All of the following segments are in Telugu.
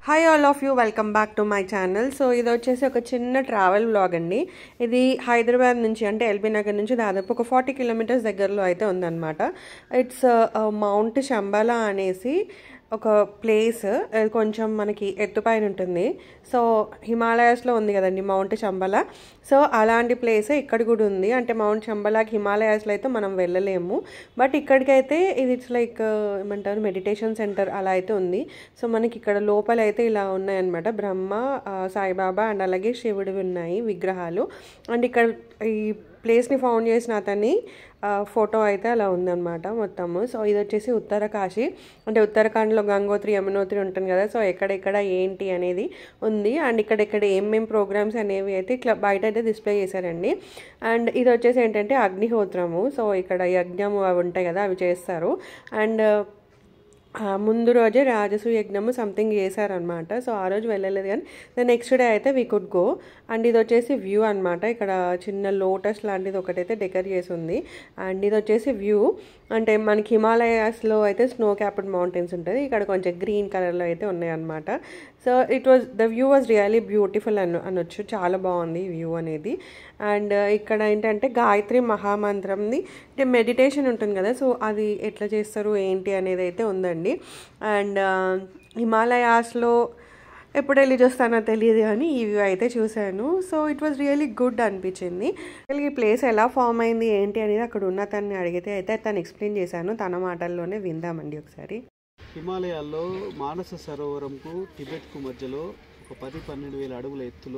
Hi all of you welcome back to my channel so ఇది వచ్చేసి ఒక చిన్న ట్రావెల్ వ్లాగ్ అండి ఇది హైదరాబాద్ నుంచి అంటే ఎల్బీ నగర్ నుంచి దాదాపు ఒక ఫార్టీ కిలోమీటర్స్ దగ్గరలో అయితే ఉందన్నమాట ఇట్స్ మౌంట్ శంబల అనేసి ఒక ప్లేస్ అది కొంచెం మనకి ఎత్తుపైన ఉంటుంది సో హిమాలయాస్లో ఉంది కదండి మౌంట్ శంబల సో అలాంటి ప్లేస్ ఇక్కడ కూడా ఉంది అంటే మౌంట్ శంబలాకి హిమాలయాస్లో అయితే మనం వెళ్ళలేము బట్ ఇక్కడికైతే ఇది ఇట్స్ లైక్ ఏమంటారు మెడిటేషన్ సెంటర్ అలా అయితే ఉంది సో మనకి ఇక్కడ లోపల అయితే ఇలా ఉన్నాయన్నమాట బ్రహ్మ ఆ, సాయిబాబా అండ్ అలాగే శివుడివి ఉన్నాయి విగ్రహాలు అండ్ ఇక్కడ ఈ ప్లేస్ని ఫౌండ్ చేసిన అతని ఫోటో అయితే అలా ఉందన్నమాట మొత్తము సో ఇది వచ్చేసి ఉత్తరకాశి అంటే ఉత్తరాఖండ్లో గంగోత్రి యమునోత్రి ఉంటుంది కదా సో ఎక్కడెక్కడ ఏంటి అనేది ఉంది అండ్ ఇక్కడెక్కడ ఏమేం ప్రోగ్రామ్స్ అనేవి అయితే ఇట్లా బయట అయితే డిస్ప్లే చేశారండి అండ్ ఇది వచ్చేసి ఏంటంటే అగ్నిహోత్రము సో ఇక్కడ యజ్ఞము అవి ఉంటాయి కదా అవి చేస్తారు అండ్ ఆ, ముందు రోజే రాజసు యజ్ఞము సంథింగ్ చేశారనమాట సో ఆ రోజు వెళ్ళలేదు కానీ ద నెక్స్ట్ డే అయితే వీ కుడ్ గో అండ్ ఇది వచ్చేసి వ్యూ అనమాట ఇక్కడ చిన్న లోటస్ లాంటిది ఒకటైతే డెకర్ చేసి ఉంది అండ్ ఇది వచ్చేసి వ్యూ అంటే మనకి హిమాలయాస్లో అయితే స్నో క్యాప్డ్ మౌంటైన్స్ ఉంటుంది ఇక్కడ కొంచెం గ్రీన్ కలర్లో అయితే ఉన్నాయన్నమాట so it was the view was really beautiful అను అనొచ్చు చాలా బాగుంది ఈ వ్యూ అనేది అండ్ ఇక్కడ ఏంటంటే గాయత్రి మహామంత్రంది అంటే మెడిటేషన్ ఉంటుంది కదా సో అది ఎట్లా చేస్తారు ఏంటి అనేది అయితే ఉందండి అండ్ హిమాలయాస్లో ఎప్పుడు వెళ్ళి చూస్తానో తెలియదు కానీ ఈ వ్యూ అయితే చూశాను so it was really good అనిపించింది అసలు ఈ ప్లేస్ ఎలా ఫామ్ అయింది ఏంటి అనేది అక్కడ ఉన్న తనని అడిగితే అయితే తను ఎక్స్ప్లెయిన్ చేశాను తన మాటల్లోనే విందామండి ఒకసారి హిమాలయాల్లో మానస సరోవరంకు టిబెట్కు మధ్యలో ఒక పది పన్నెండు వేల అడుగుల ఎత్తులో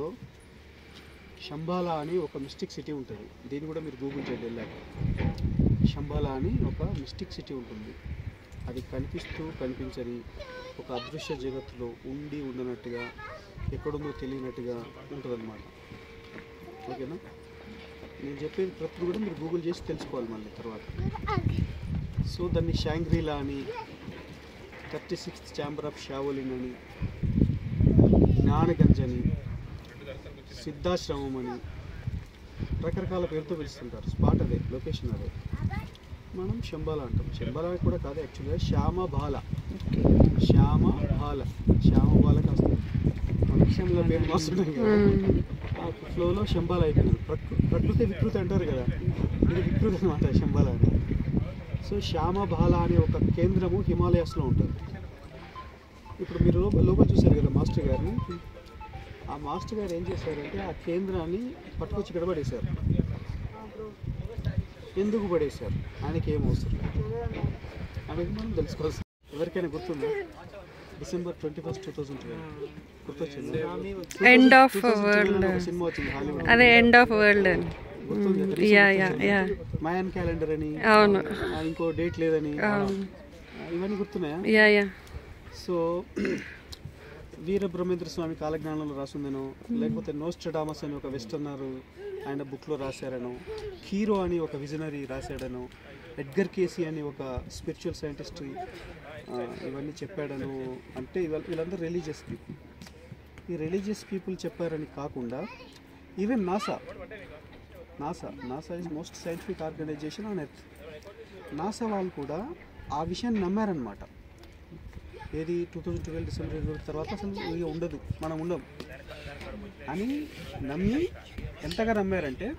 శంబాలా అని ఒక మిస్టిక్ సిటీ ఉంటుంది దీన్ని కూడా మీరు గూగుల్ చేయండి వెళ్ళాక శంబాలా అని ఒక మిస్టిక్ సిటీ ఉంటుంది అది కనిపిస్తూ కనిపించని ఒక అదృశ్య జగత్తులో ఉండి ఉండనట్టుగా ఎక్కడుందో తెలియనట్టుగా ఉంటుందన్నమాట ఓకేనా నేను చెప్పేది ప్రతి కూడా మీరు గూగుల్ చేసి తెలుసుకోవాలి మళ్ళీ తర్వాత సో దాన్ని షాంగ్రీలా అని thirty sixth chamber of Shaolin అని జ్ఞానగంజ్ అని సిద్ధాశ్రమం అని రకరకాల పేరుతో పిలుస్తుంటారు స్పాట్ అదే లొకేషన్ అదే మనం శంబాల అంటాం శంబాల కూడా కాదు యాక్చువల్గా శ్యామబాల శ్యామబాల శ్యామబాల కాస్త మన విషయంలో పేరు మాస్తున్నాం కదా ఆ ఫ్లోలో శంబాల అయిపోయింది ప్రకృ ప్రకృతి వికృతి అంటారు కదా ఇది వికృతి అనమాట శంబాల అని సో శ్యామబాల అనే ఒక కేంద్రము హిమాలయాస్లో ఉంటుంది ఇప్పుడు మీరు లోపల లోపల చూశారు కదా మాస్టర్ గారిని ఆ మాస్టర్ గారు ఏం చేశారంటే ఆ కేంద్రాన్ని పట్టుకొచ్చి ఇక్కడ పడేశారు ఎందుకు పడేశారు ఆయనకి ఏం అవసరం అనేది మనం తెలుసుకోవాల్సి ఎవరికైనా గుర్తుందా December twenty first two thousand twelve గుర్తొచ్చింది End of 2012 world. ఒక సినిమా వచ్చింది హాలీవుడ్ అదే ఎండ్ ఆఫ్ వరల్డ్ గుర్తుంది కదా? Yeah yeah yeah Mayan calendar అని అవును ఆ, ఇంకో డేట్ లేదని ఆ, ఇవన్నీ గుర్తున్నాయా yeah yeah so Veera Brahmendra Swami కాలజ్ఞానంలో రాసిందనో లేకపోతే నోస్టడామస్ అని ఒక వెస్టర్నర్ ఆయన బుక్లో రాశారనో హీరో అని ఒక విజనరీ రాశాడనో ఎడ్గర్ కేసీ అని ఒక స్పిరిచువల్ సైంటిస్ట్ ఇవన్నీ చెప్పాడను అంటే ఇవాళ వీళ్ళందరూ రిలీజియస్ పీపుల్ ఈ రిలీజియస్ పీపుల్ చెప్పారని కాకుండా even NASA NASA NASA is most scientific organisation on earth NASA వాళ్ళు కూడా ఆ విషయాన్ని నమ్మారనమాట ఏది టూ థౌజండ్ ట్వెల్వ్ డిసెంబర్ ఇరవై తర్వాత అసలు ఇక ఉండదు మనం ఉండం అని నమ్మి ఎంతగా నమ్మారంటే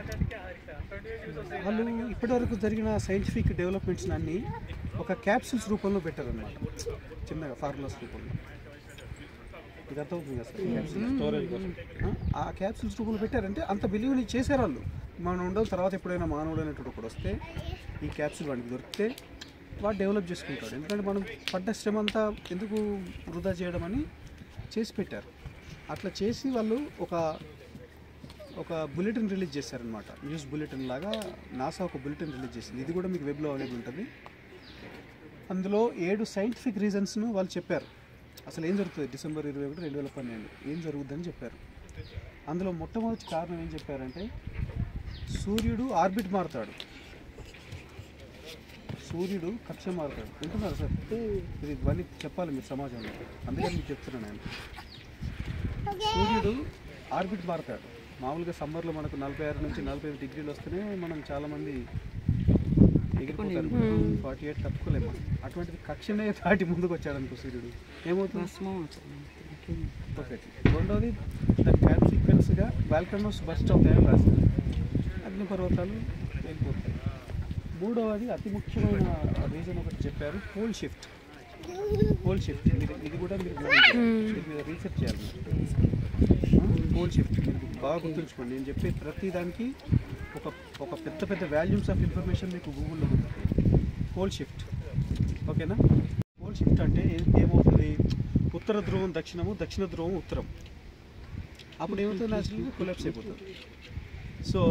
వాళ్ళు ఇప్పటివరకు జరిగిన సైంటిఫిక్ డెవలప్మెంట్స్ అన్ని ఒక క్యాప్సూల్స్ రూపంలో పెట్టారనమాట చిన్నగా ఫార్ములాస్ రూపంలో ఇది అర్థమవుతుంది కదా సార్ స్టోరేజ్ ఆ క్యాప్సూల్స్ రూపంలో పెట్టారంటే అంత బిలీవ్ని చేశారు వాళ్ళు మనం ఉండవు తర్వాత ఎప్పుడైనా మానవుడు అనేటువంటి ఒకడు వస్తే ఈ క్యాప్సూల్ వాడికి దొరికితే వాడు డెవలప్ చేసుకుంటాడు ఎందుకంటే మనం పడ్డ శ్రమ అంతా ఎందుకు వృధా చేయడం అని చేసి పెట్టారు అట్లా చేసి వాళ్ళు ఒక ఒక బులెటిన్ రిలీజ్ చేశారనమాట న్యూస్ బులెటిన్ లాగా నాసా ఒక బులెటిన్ రిలీజ్ చేసింది ఇది కూడా మీకు వెబ్లో అవైలబుల్ ఉంటుంది అందులో ఏడు సైంటిఫిక్ రీజన్స్ను వాళ్ళు చెప్పారు అసలు ఏం జరుగుతుంది డిసెంబర్ ఇరవై ఒకటి రెండు వేల పన్నెండు ఏం జరుగుతుందని చెప్పారు అందులో మొట్టమొదటి కారణం ఏం చెప్పారంటే సూర్యుడు ఆర్బిట్ మారుతాడు సూర్యుడు కక్ష మారుతాడు వింటున్నారు సార్ ఇది ఇవన్నీ చెప్పాలి మీరు సమాజంలో అందుకని మీకు చెప్తున్నాను నేను సూర్యుడు ఆర్బిట్ మారుతాడు మామూలుగా సమ్మర్లో మనకు నలభై ఆరు నుంచి నలభై ఐదు డిగ్రీలు వస్తేనే మనం చాలామంది ఎగిరిపోతారు ఫార్టీ ఎయిట్ తప్పుకోలేము మనం అటువంటిది కక్షనే దాటి ముందుకు వచ్చాడు అనుకో సూర్యుడు ఏమవుతుంది పర్ఫెక్ట్లీ రెండోది దాని క్యాప్ సీక్వెన్స్గా వాల్కనోస్ బస్ట్ అవుతాయని రాసింది అగ్నిపర్వతాలు వెళ్ళిపోతాయి మూడవది అతి ముఖ్యమైన రీజన్ ఒకటి చెప్పారు పోల్ షిఫ్ట్ పోల్ షిఫ్ట్ మీరు ఇది కూడా మీరు గమనించాలి. దీని మీద రీసెర్చ్ చేయాలి పోల్ షిఫ్ట్ మీరు బాగా గుర్తుంచుకోండి నేను చెప్పే ప్రతి దానికి ఒక ఒక పెద్ద పెద్ద వాల్యూమ్స్ ఆఫ్ ఇన్ఫర్మేషన్ మీకు గూగుల్లో దొరుకుతాయి పోల్ షిఫ్ట్ ఓకేనా పోల్ షిఫ్ట్ అంటే ఏ- ఏమవుతుంది ఉత్తర ధ్రువం దక్షిణము దక్షిణ ధ్రువం ఉత్తరం అప్పుడు ఏమవుతుంది న్యాచురల్గా కొలాప్స్ అయిపోతుంది సో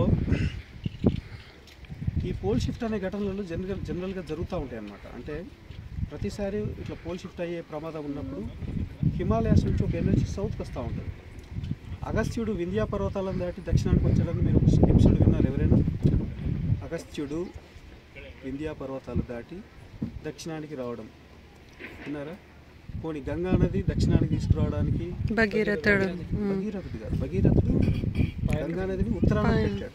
ఈ పోల్ షిఫ్ట్ అనే ఘటనలు జనరల్ జనరల్గా జరుగుతూ ఉంటాయి అన్నమాట అంటే ప్రతిసారి ఇట్లా పోల్ షిఫ్ట్ అయ్యే ప్రమాదం ఉన్నప్పుడు హిమాలయాస్ నుంచి ఒక ఎనర్జీ సౌత్కి వస్తూ ఉంటుంది అగస్త్యుడు వింధ్యా పర్వతాలను దాటి దక్షిణానికి వచ్చాడని మీరు ఒక ఎపిసోడ్ విన్నారు ఎవరైనా అగస్త్యుడు వింధ్యా పర్వతాలు దాటి దక్షిణానికి రావడం విన్నారా పోనీ గంగా నది దక్షిణానికి తీసుకురావడానికి భగీరథుడు భగీరథుడు కాదు భగీరథుడు గంగా నదిని ఉత్తరాన పెట్టాడు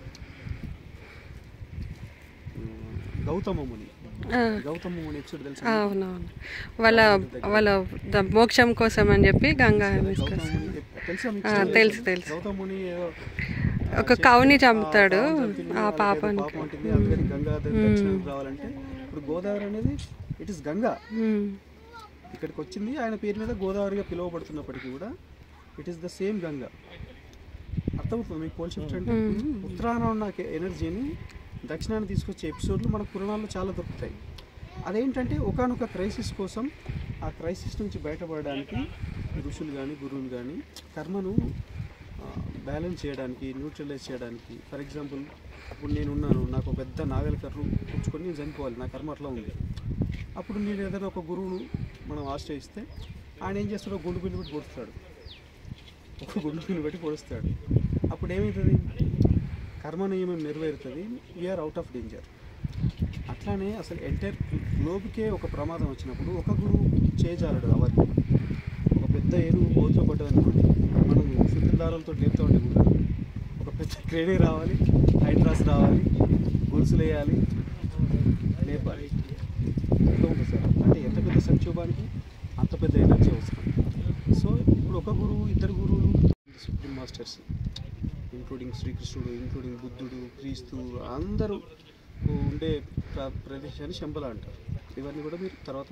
ఉమ్, గౌతమ ముని ఆ, గౌతమ ముని ఎపిసోడ్ తెలుసా అవునవును వాళ్ళ వాళ్ళ ద- మోక్షం కోసం అని చెప్పి గంగా గౌతమ తీసుకొస్తారు ముని తెలుసా మీకు? ఆ, తెలుసు తెలుసు గౌతమ ముని ఏదో ఒక కౌని చంపుతాడు ఆ, చంపింది, ఆ వాళ్ళకి ఏదో పాపానికి పాపం ఉంటుంది అందుకని గంగా దక్షిణానికి రావాలంటే ఇప్పుడు గోదావరి అనేది ఇట్ ఇస్ గంగా ఉమ్, ఇక్కడికి వచ్చింది ఆయన పేరు మీద గోదావరిగా పిలువబడుతున్నప్పటికీ కూడా it is the same Ganga అర్థమవుతుంది మీకు పోల్ షిఫ్ట్ అంటే ఉత్తరాన ఉన్న ఎనర్జీని దక్షిణాన్ని తీసుకొచ్చే ఎపిసోడ్లు మన పురాణాల్లో చాలా దొరుకుతాయి అదేంటంటే ఒకనొక క్రైసిస్ కోసం ఆ క్రైసిస్ నుంచి బయటపడడానికి ఋషులు కానీ గురువులు కానీ కర్మను బ్యాలెన్స్ చేయడానికి న్యూట్రలైజ్ చేయడానికి ఫర్ ఎగ్జాంపుల్ ఇప్పుడు నేను ఉన్నాను నాకు ఒక పెద్ద నాగలి కర్రు పుచ్చుకొని నేను చనిపోవాలి నా కర్మ అట్లా ఉంది అప్పుడు నేను ఏదైనా ఒక గురువును మనం ఆశ్రయిస్తే ఆయన ఏం చేస్తాడో గుండు పిల్లి పెట్టి పొడుస్తాడు ఒక గుండు పిల్లి పెట్టి పొడుస్తాడు అప్పుడు ఏమవుతుంది కర్మ నియమం నెరవేరుతుంది వీఆర్ అవుట్ ఆఫ్ డేంజర్ అట్లానే అసలు ఎంటైర్ గ్లోబ్కే ఒక ప్రమాదం వచ్చినప్పుడు ఒక గురువు చేజాలడు అవన్నీ ఒక పెద్ద ఏనుగు బోతో పడ్డదనుకోండి మనం శుద్ధి దారాలతో లేపుతూ ఉంటే కూడా ఒక పెద్ద క్రేనే రావాలి హైడ్రాస్ రావాలి గొలుసులు వేయాలి లేపాలి ఎంత ఉంది సార్ అంటే ఎంత పెద్ద సంక్షోభానికి అంత పెద్ద ఎనర్జీ అవసరం సో ఇప్పుడు ఒక గురువు ఇద్దరు గురువులు సుప్రీం మాస్టర్స్ ఇంక్లూడింగ్ శ్రీకృష్ణుడు ఇంక్లూడింగ్ బుద్ధుడు క్రీస్తు అందరూ ఉండే ప్ర- ప్రదేశాన్ని శంబల అంటారు ఇవన్నీ కూడా మీరు తర్వాత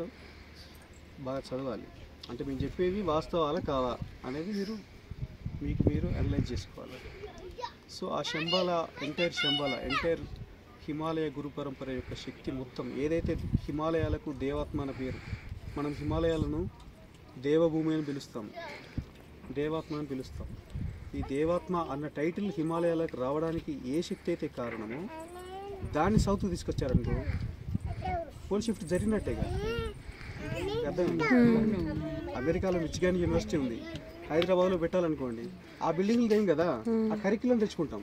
బాగా చదవాలి అంటే మేము చెప్పేవి వాస్తవాలా కావా అనేది మీరు మీకు మీరు అనలైజ్ చేసుకోవాలి సో ఆ శంబాల ఎంటైర్ శంబాల ఎంటైర్ హిమాలయ గురు పరంపర యొక్క శక్తి మొత్తం ఏదైతే హిమాలయాలకు దేవాత్మ అన్న పేరు మనం హిమాలయాలను దేవభూమి అని పిలుస్తాం దేవాత్మ అని పిలుస్తాం ఈ దేవాత్మ అన్న టైటిల్ హిమాలయాలకు రావడానికి ఏ శక్తి అయితే కారణమో దాన్ని సౌత్ తీసుకొచ్చారనుకో పోల్ షిఫ్ట్ జరిగినట్టేగా అర్థమైందా? అమెరికాలో మిచిగాన్ యూనివర్సిటీ ఉంది హైదరాబాద్లో పెట్టాలనుకోండి ఆ బిల్డింగ్లు ఏం కదా ఆ కరికులం తెచ్చుకుంటాం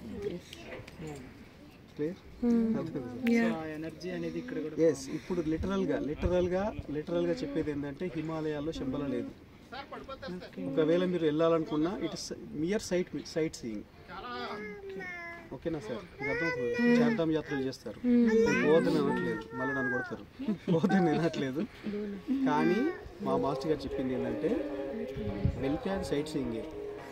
క్లియర్ ఎనర్జీ అనేది ఇక్కడ కూడా ఎస్ ఇప్పుడు లిటరల్గా లిటరల్గా లిటరల్గా చెప్పేది ఏంటంటే హిమాలయాల్లో శంబల లేదు ఒకవేళ మీరు వెళ్ళాలనుకున్నా it is mere sight sightseeing ఓకేనా సార్ మీకు అర్థమవుతుంది చార్ధామ్ యాత్రలు చేస్తారు నేను పోవద్దని అనట్లేదు మళ్ళీ నన్ను కొడతారు పోవద్దని అనట్లేదు కానీ మా మాస్టర్ గారు చెప్పింది ఏంటంటే వెళ్తే అది సైట్ సీయింగే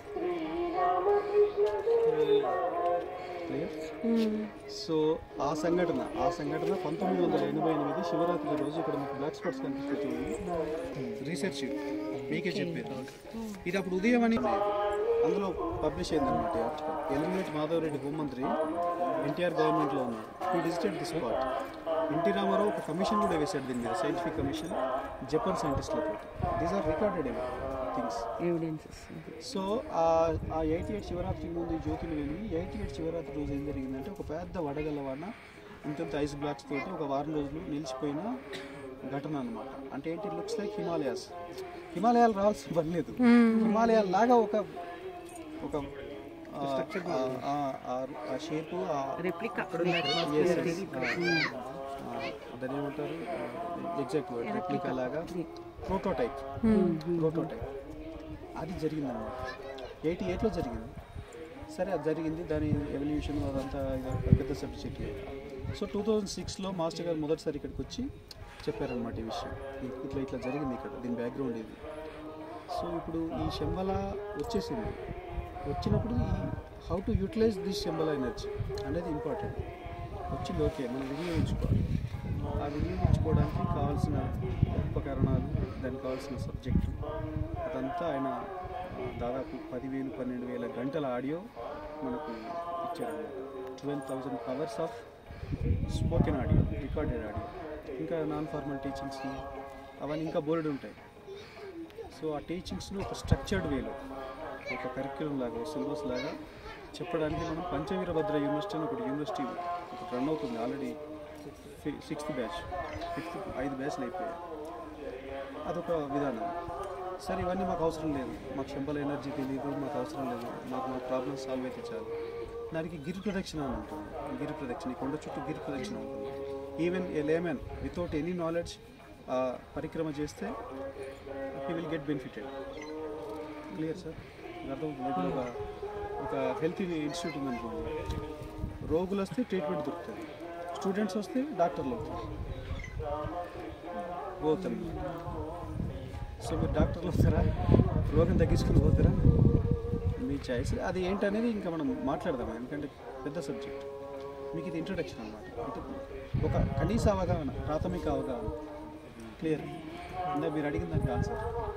క్లియర్ సో ఆ సంఘటన ఆ సంఘటన పంతొమ్మిది వందల ఎనభై ఎనిమిది శివరాత్రి రోజు ఇక్కడ మీకు బ్లాక్ స్పాట్స్ కనిపిస్తుంది రీసెర్చ్ మీకే చెప్పారు ఇది అప్పుడు ఉదయం అని అందులో పబ్లిష్ అయిందన్నమాట ఈ ఆర్టికల్ ఎలిమినేట్ మాధవరెడ్డి హోంమంత్రి ఎన్టీఆర్ గవర్నమెంట్లో ఉన్నాడు ఈ డిజిటెడ్ ది స్పాట్ ఎన్టీ రామారావు ఒక కమిషన్ కూడా వేశాడు దీని మీద సైంటిఫిక్ కమిషన్ జపాన్ సైంటిస్టులతో these are recorded things evidences so ఆ ఆ ఎయిటీ ఎయిట్ శివరాత్రి ముందు జ్యోతులు వెళ్ళి ఎయిటీ ఎయిట్ శివరాత్రి రోజు ఏం జరిగిందంటే ఒక పెద్ద వడగల్లవాన ఇంతంత ఐస్ బ్లాక్స్ తోటి ఒక వారం రోజులు నిలిచిపోయిన ఘటన అనమాట అంటే ఏంటి లుక్స్ లైక్ హిమాలయాస్ హిమాలయాలు రావాల్సిన పని లేదు హిమాలయాల లాగా ఒక ఒక ఆ షేపు రెప్లికా దాని ఏమంటారు ఎగ్జాక్ట్ వర్డ్ రెప్లికా లాగా ప్రోటోటైప్ ప్రోటోటైప్ అది జరిగిందన్నమాట ఎయిటీ ఎయిట్లో జరిగింది సరే అది జరిగింది దాని ఎవల్యూషన్ అదంతా ఇదో పెద్ద సబ్జెక్ట్ సో టూ థౌజండ్ సిక్స్లో మాస్టర్ గారు మొదటిసారి ఇక్కడికి వచ్చి చెప్పారనమాట ఈ విషయం ఇ- ఇట్లా ఇట్లా జరిగింది ఇక్కడ దీని బ్యాక్గ్రౌండ్ ఇది సో ఇప్పుడు ఈ శంబల వచ్చేసింది వచ్చినప్పుడు ఈ how to utilise this Shambhala energy అనేది ఇంపార్టెంట్ వచ్చింది ఓకే మనం వినియోగించుకోవాలి ఆ వినియోగించుకోవడానికి కావాల్సిన ఉపకరణాలు దానికి కావాల్సిన సబ్జెక్టు అదంతా ఆయన ఆ, దాదాపు పదివేలు పన్నెండు వేల గంటల ఆడియో మనకు ఇచ్చారన్నమాట twelve thousand hours of spoken audio recorded audio ఇంకా నాన్ ఫార్మల్ టీచింగ్స్ అవన్నీ ఇంకా బోర్డు ఉంటాయి సో ఆ టీచింగ్స్ను ఒక స్ట్రక్చర్డ్ వేలో ఒక కరిక్యులం లాగా సిలబస్ లాగా చెప్పడానికి మనం పంచవీరభద్ర యూనివర్సిటీ అని ఒకటి యూనివర్సిటీ ఒకటి రన్ అవుతుంది ఆల్రెడీ సిక్స్త్ బ్యాచ్ ఫిఫ్త్ ఐదు బ్యాచ్లు అయిపోయాయి అదొక విధానం సరే ఇవన్నీ మాకు అవసరం లేదు మాకు సింపుల్ ఎనర్జీ తెలియదు మాకు అవసరం లేదు మాకు మా ప్రాబ్లమ్స్ సాల్వ్ అయితే చాలు దానికి గిరి ప్రదక్షిణ అని ఉంటుంది గిరి ప్రదక్షిణ ఈ కొండ చుట్టూ గిరి ప్రదక్షిణ ఉంటుంది even a layman without any knowledge పరిక్రమ చేస్తే he will get benefited clear sir అర్థమవుతుంది ఇప్పుడు ఒక ఒక హెల్త్ ఇన్స్టిట్యూట్ ఉందనుకోండి రోగులు వస్తే ట్రీట్మెంట్ దొరుకుతుంది స్టూడెంట్స్ వస్తే డాక్టర్లు అవుతారు పోతారు సో మీరు డాక్టర్లు వస్తారా రోగం తగ్గించుకుని పోతారా మీ చాయిస్ అది ఏంటనేది ఇంకా మనం మాట్లాడదాం ఎందుకంటే పెద్ద సబ్జెక్ట్ మీకు ఇది ఇంట్రొడక్షన్ అనమాట అంటే ఒక కనీస అవగాహన ప్రాథమిక అవగాహన క్లియర్ ఇందా మీరు అడిగిన దానికి ఆన్సర్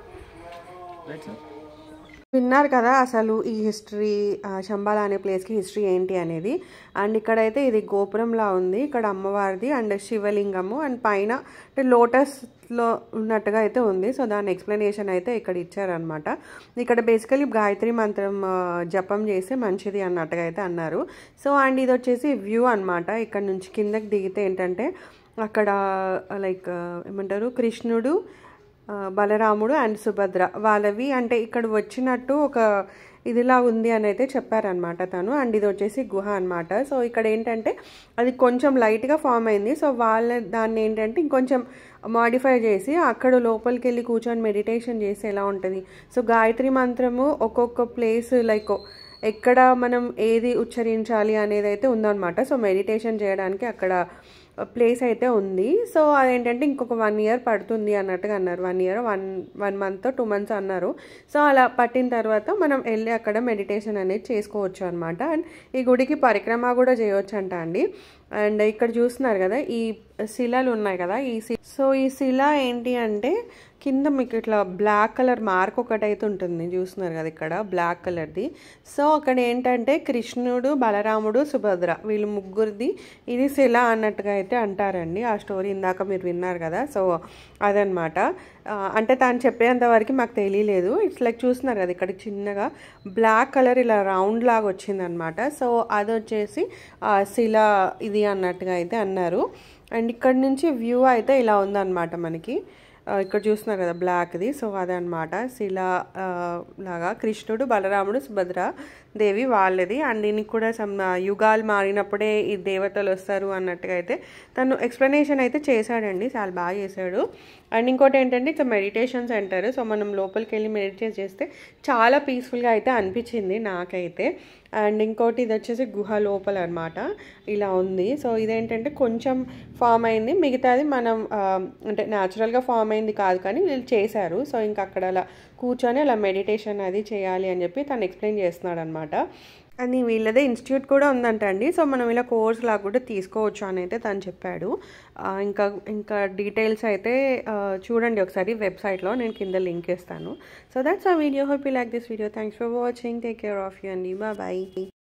రైట్ సార్ విన్నారు కదా అసలు ఈ హిస్టరీ శంబాల అనే ప్లేస్కి హిస్టరీ ఏంటి అనేది అండ్ ఇక్కడైతే ఇది గోపురంలా ఉంది ఇక్కడ అమ్మవారిది అండ్ శివలింగము అండ్ పైన అంటే లోటస్లో ఉన్నట్టుగా అయితే ఉంది సో దాని ఎక్స్ప్లెనేషన్ అయితే ఇక్కడ ఇచ్చారనమాట ఇక్కడ బేసికలీ గాయత్రి మంత్రం ఆ, జపం చేస్తే మంచిది అన్నట్టుగా అయితే అన్నారు సో అండ్ ఇది వచ్చేసి వ్యూ అన్నమాట ఇక్కడ నుంచి కిందకి దిగితే ఏంటంటే అక్కడ లైక్ ఏమంటారు కృష్ణుడు ఆ, బలరాముడు అండ్ సుభద్ర వాళ్ళవి అంటే ఇక్కడ వచ్చినట్టు ఒక ఇదిలా ఉంది అని అయితే చెప్పారనమాట తను అండ్ ఇది వచ్చేసి గుహ అనమాట సో ఇక్కడ ఏంటంటే అది కొంచెం లైట్గా ఫామ్ అయింది సో వాళ్ళ దాన్ని ఏంటంటే ఇంకొంచెం మాడిఫై చేసి అక్కడ లోపలికి వెళ్ళి కూర్చొని మెడిటేషన్ చేస్తే ఎలా ఉంటుంది సో గాయత్రి మంత్రము ఒక్కొక్క ప్లేస్ లైక్ ఎక్కడ మనం ఏది ఉచ్చరించాలి అనేది అయితే ఉందన్నమాట సో మెడిటేషన్ చేయడానికి అక్కడ ప్లేస్ అయితే ఉంది సో అదేంటంటే ఇంకొక వన్ ఇయర్ పడుతుంది అన్నట్టుగా అన్నారు one year one one month two months అన్నారు సో అలా పట్టిన తర్వాత మనం వెళ్ళి అక్కడ మెడిటేషన్ అనేది చేసుకోవచ్చు అనమాట అండ్ ఈ గుడికి పరిక్రమ కూడా చేయవచ్చు అంట అండి అండ్ ఇక్కడ చూస్తున్నారు కదా ఈ శిలలు ఉన్నాయి కదా ఈ శి- సో ఈ శిల ఏంటి అంటే కింద మీకు ఇట్లా బ్లాక్ కలర్ మార్క్ ఒకటి అయితే ఉంటుంది చూస్తున్నారు కదా ఇక్కడ బ్లాక్ కలర్ది సో అక్కడ ఏంటంటే కృష్ణుడు బలరాముడు సుభద్ర వీళ్ళు ముగ్గురిది ఇది శిల అన్నట్టుగా అయితే అంటారండి ఆ స్టోరీ ఇందాక మీరు విన్నారు కదా సో అదనమాట ఆ, అంటే తాను చెప్పేంత వరకు మాకు తెలియలేదు ఇట్స్ లైక్ చూస్తున్నారు కదా ఇక్కడ చిన్నగా బ్లాక్ కలర్ ఇలా రౌండ్ లాగా వచ్చిందనమాట సో అది వచ్చేసి ఆ, శిల ఇది అన్నట్టుగా అయితే అన్నారు అండ్ ఇక్కడ నుంచి వ్యూ అయితే ఇలా ఉందన్నమాట మనకి ఆ, ఇక్కడ చూస్తున్నారు కదా బ్లాక్ది సో అదనమాట శిల ఆ, లాగా కృష్ణుడు బలరాముడు సుభద్ర దేవి వాళ్ళది అండ్ దీనికి కూడా సమ్ యుగాలు మారినప్పుడే ఈ దేవతలు వస్తారు అన్నట్టుగా అయితే తను ఎక్స్ప్లెనేషన్ అయితే చేశాడండి చాలా బాగా చేశాడు అండ్ ఇంకోటి ఏంటంటే ఇట్స్ మెడిటేషన్ సెంటర్ సో మనం లోపలికి వెళ్ళి మెడిటేట్ చేస్తే చాలా పీస్ఫుల్గా అయితే అనిపించింది నాకైతే అండ్ ఇంకోటి ఇది వచ్చేసి గుహ లోపల అనమాట ఇలా ఉంది సో ఇదేంటంటే కొంచెం ఫామ్ అయింది మిగతాది మనం ఆ, అంటే న్యాచురల్గా ఫామ్ అయింది కాదు కానీ వీళ్ళు చేశారు సో ఇంకా అక్కడ అలా కూర్చొని అలా మెడిటేషన్ అది చేయాలి అని చెప్పి తను ఎక్స్ప్లెయిన్ చేస్తున్నాడు అనమాట అని వీళ్ళదే ఇన్స్టిట్యూట్ కూడా ఉందంట అండి సో మనం ఇలా కోర్స్ లాగా కూడా తీసుకోవచ్చు అని అయితే తను చెప్పాడు ఆ, ఇంకా ఇంకా డీటెయిల్స్ అయితే ఆ, చూడండి ఒకసారి వెబ్సైట్లో నేను కింద లింక్ ఇస్తాను సో దట్స్ ఆ video hope you like this video thanks for watching take care of you అండి బాయ్